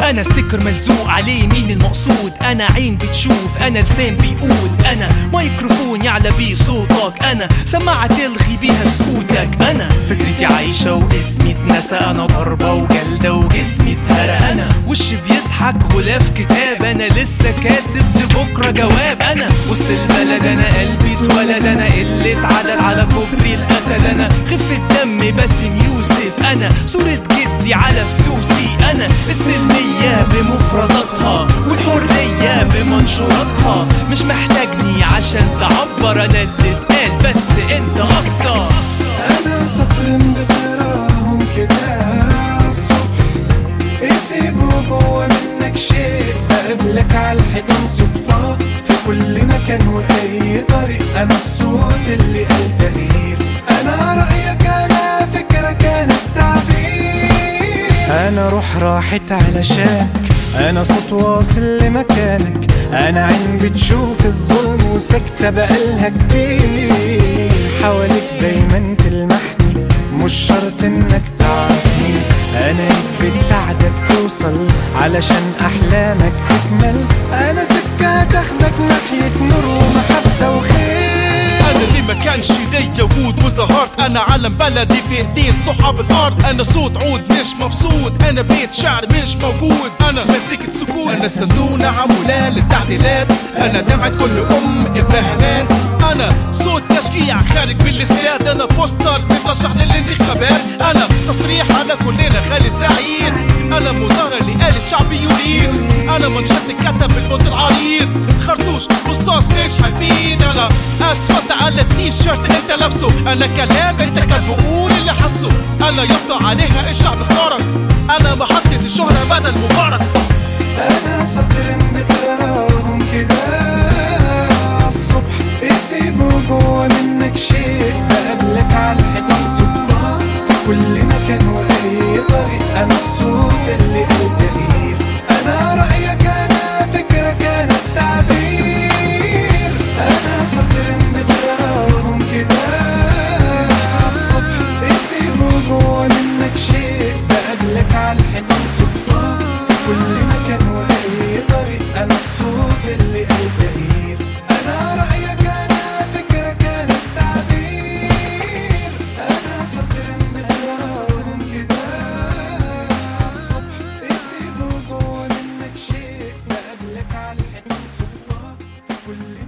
انا ستيكر ملزوق عليه مين المقصود انا عين بتشوف انا لسان بيقول انا ميكروفون يعلى بيه صوتك انا سماعة تلغي بيها سكوتك انا فكرتي عايشة واسمي اتنسى انا ضربة وجلدة وجسمي اتهرى انا وشي بيضحك غلاف كتاب انا لسه كاتب لبكرة جواب انا وسط البلد انا قلبي اتولد انا قلة عدل على كوبري الاسد انا خفة دم باسم يوسف انا صورة جدي على فلوسي انا السلمية بمفرداتها والحرية بمنشوراتها مش محتاجني عشان تعبر انا اللي اتقال بس انت اكتر انا سطر بتراهم كده الصبح يسيبوا جوا منك شيء بقابلك على الحيطان صدفة في كل مكان واي طريق انا الصوت اللي قال تغيير انا رايك انا فكرك انا التعبير انا روح راحت علشانك انا صوت واصل لمكانك انا عين بتشوف الظلم وساكتة بقالها كتير حواليك دايما تلمحني مش شرط انك تعرفني انا ايد بتساعدك توصل علشان احلامك تكمل انا سكة تاخدك ناحية نور ومحبة وخير انا اللي ما كانش ليا وجود وظهرت انا علم بلدي في ايدين صحاب الارض انا صوت عود مش مبسوط انا بيت شعر مش موجود انا مزيكة سكوت انا الصندونة عمولة للتعديلات انا دمعة كل ام ابراهيمات انا صوت تشجيع خارج بالاستاد انا بوستر بترشح للانتخابات انا تصريح على كلنا خالد سعيد انا مظاهرة اللي قالت شعبي يريد انا منشط كتب بالبوت العريض خرطوش رصاص ايش هيفيد انا اسفلت على التيشيرت انت لابسه انا كلام انت كان بقول اللي حسه انا يفضى عليها الشعب اختارك انا محطة الشهرة بدل مبارك انا سطر بتراهم كده الصبح يسيبوا جوا منك شيء بقابلك على الحيطان صدفة في كل مكان واي طريق انا الصوت اللي قال تغيير انا رايك انا فكرك انا التعبير انا سطر بتراهم كده الصبح يسيبوا جوا منك شيء بقابلك على الحيطان صدفة في كل مكان واي طريق انا الصوت اللي قال تغيير انا رايك انا فكرك انا التعبير انا سطر بتراهم كده الصبح يسيبوا جوا منك شيء بقابلك على الحيطان صدفة في كل